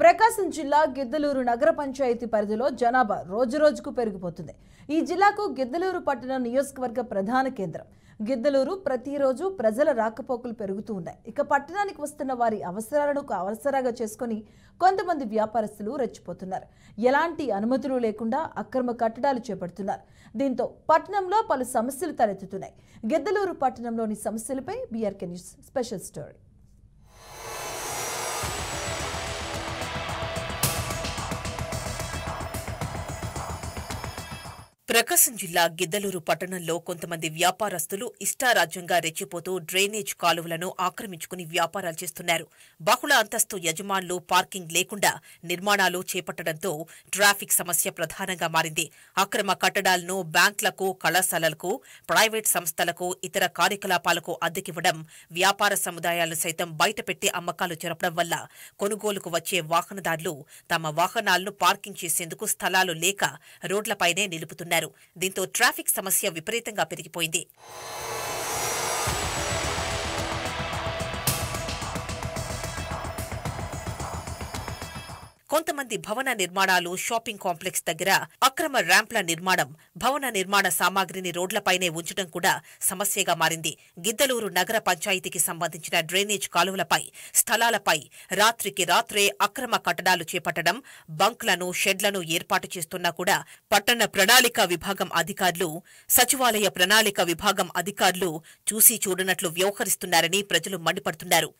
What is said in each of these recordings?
ప్రకాశం జిల్లా గిద్దలూరు నగర పంచాయతీ పరిధిలో జనాభా రోజురోజుకు పెరిగిపోతుంది ఈ జిల్లాకు గిద్దలూరు పట్టణ నియోజకవర్గ ప్రధాన కేంద్రం గిద్దలూరు ప్రతిరోజు ప్రజల రాకపోకలు పెరుగుతూ ఉన్నాయి ఇక పట్టణానికి వస్తున్న వారి అవసరాలను అవసరంగా చేసుకొని కొంతమంది వ్యాపారస్తులు రెచ్చిపోతున్నారు ఎలాంటి అనుమతులు లేకుండా అక్రమ కట్టడాలు చేపడుతున్నారు దీంతో పట్టణంలో పలు సమస్యలు తలెత్తుతున్నాయి గిద్దలూరు పట్టణంలోని సమస్యలపై BRK news special story Prakasam జిల్లా గిద్దలూరు పట్టణంలో కొంతమంది వ్యాపారస్తులు ఇష్టారాజ్యంగా రెచ్చిపోతూ డ్రైనేజ్ కాలువలను ఆక్రమించుకుని వ్యాపారాలు చేస్తున్నారు బహుళ అంతస్తు యజమానులు పార్కింగ్ లేకుండా నిర్మాణాలు చేపట్టడంతో ట్రాఫిక్ సమస్య ప్రధానంగా మారింది అక్రమ కట్టడాలను బ్యాంకులకు కళాశాలలకు ప్రైవేట్ సంస్థలకు ఇతర కార్యకలాపాలకు అద్దెకివ్వడం వ్యాపార సముదాయాలను సైతం బయటపెట్టి అమ్మకాలు జరపడం వల్ల కొనుగోలుకు వచ్చే వాహనదారులు తమ వాహనాలను పార్కింగ్ చేసేందుకు స్థలాలు లేక రోడ్లపైనే నిలుపుతున్నారు దీంతో ట్రాఫిక్ సమస్య విపరీతంగా పెరిగిపోయింది కొంతమంది భవన నిర్మాణాలు షాపింగ్ కాంప్లెక్స్ దగ్గర అక్రమ ర్యాంప్ల నిర్మాణం భవన నిర్మాణ సామాగ్రిని రోడ్లపైనే ఉంచడం కూడా సమస్యగా మారింది గిద్దలూరు నగర పంచాయతీకి సంబంధించిన డ్రైనేజ్ కాలువలపై స్థలాలపై రాత్రికి రాత్రే అక్రమ కట్టడాలు చేపట్టడం బంక్లను షెడ్లను ఏర్పాటు చేస్తున్నా కూడా పట్టణ ప్రణాళిక విభాగం అధికారులు సచివాలయ ప్రణాళిక విభాగం అధికారులు చూసి చూడనట్లు వ్యవహరిస్తున్నారని ప్రజలు మండిపడుతున్నారు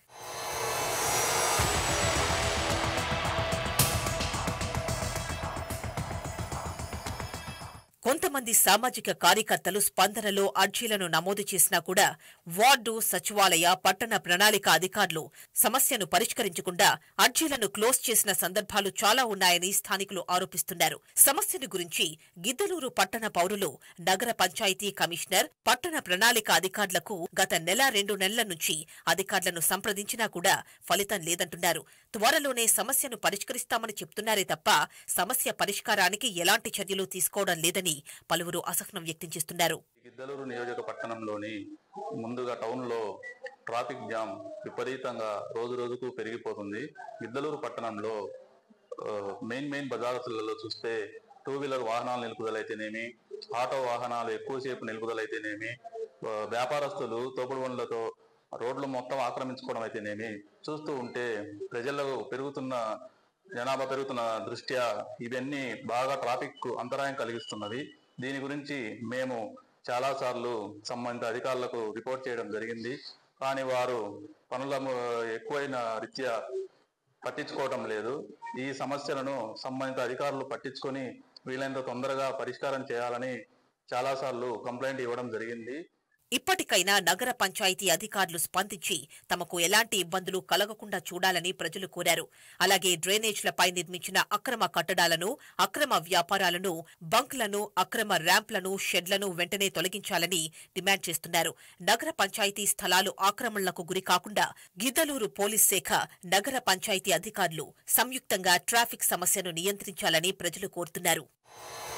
కొంతమంది సామాజిక కార్యకర్తలు స్పందనలో అర్జీలను నమోదు చేసినా కూడా వార్డు సచివాలయ పట్టణ ప్రణాళిక అధికారులు సమస్యను పరిష్కరించకుండా అర్జీలను క్లోజ్ చేసిన సందర్భాలు చాలా ఉన్నాయని స్థానికులు ఆరోపిస్తున్నారు సమస్యను గురించి గిద్దలూరు పట్టణ పౌరులు నగర పంచాయతీ కమిషనర్ పట్టణ ప్రణాళిక అధికారులకు గత నెల రెండు నెలల నుంచి అధికారులను సంప్రదించినా కూడా ఫలితం లేదంటున్నారు త్వరలోనే సమస్యను పరిష్కరిస్తామని చెప్తున్నారే తప్ప సమస్య పరిష్కారానికి ఎలాంటి చర్యలు తీసుకోవడం లేదని పలువురు అసహనం వ్యక్తం చేస్తున్నారు గిద్దలూరు నియోజక పట్టణంలోని ముందుగా టౌన్లో ట్రాఫిక్ జామ్ విపరీతంగా రోజు రోజుకు పెరిగిపోతుంది గిద్దలూరు పట్టణంలో ఆ, మెయిన్ మెయిన్ బజార్లలో చూస్తే టూ వీలర్ వాహనాలు నిలుపుదలైతేనేమి ఆటో వాహనాలు ఎక్కువసేపు నిలుపుదలైతేనేమి ఆ, వ్యాపారస్తులు తోపుడు బండ్లతో రోడ్లు మొత్తం ఆక్రమించుకోవడం అయితేనేమి చూస్తూ ఉంటే ప్రజలకు పెరుగుతున్న జనాభా పెరుగుతున్న దృష్ట్యా ఇవన్నీ బాగా ట్రాఫిక్ అంతరాయం కలిగిస్తున్నది దీని గురించి మేము చాలా సార్లు సంబంధిత అధికారులకు రిపోర్ట్ చేయడం జరిగింది కానీ వారు పనుల ము- ఎక్కువైన రీత్యా పట్టించుకోవడం లేదు ఈ సమస్యలను సంబంధిత అధికారులు పట్టించుకొని వీలైనంత తొందరగా పరిష్కారం చేయాలని చాలాసార్లు కంప్లైంట్ ఇవ్వడం జరిగింది ఇప్పటికైనా నగర పంచాయతీ అధికారులు స్పందించి తమకు ఎలాంటి ఇబ్బందులు కలగకుండా చూడాలని ప్రజలు కోరారు అలాగే డ్రైనేజ్లపై నిర్మించిన అక్రమ కట్టడాలను అక్రమ వ్యాపారాలను బంక్లను అక్రమ ర్యాంప్లను షెడ్లను వెంటనే తొలగించాలని డిమాండ్ చేస్తున్నారు నగర పంచాయతీ స్థలాలు ఆక్రమణలకు గురి కాకుండా గిద్దలూరు పోలీస్ శాఖ నగర పంచాయతీ అధికారులు సంయుక్తంగా ట్రాఫిక్ సమస్యను నియంత్రించాలని ప్రజలు కోరుతున్నారు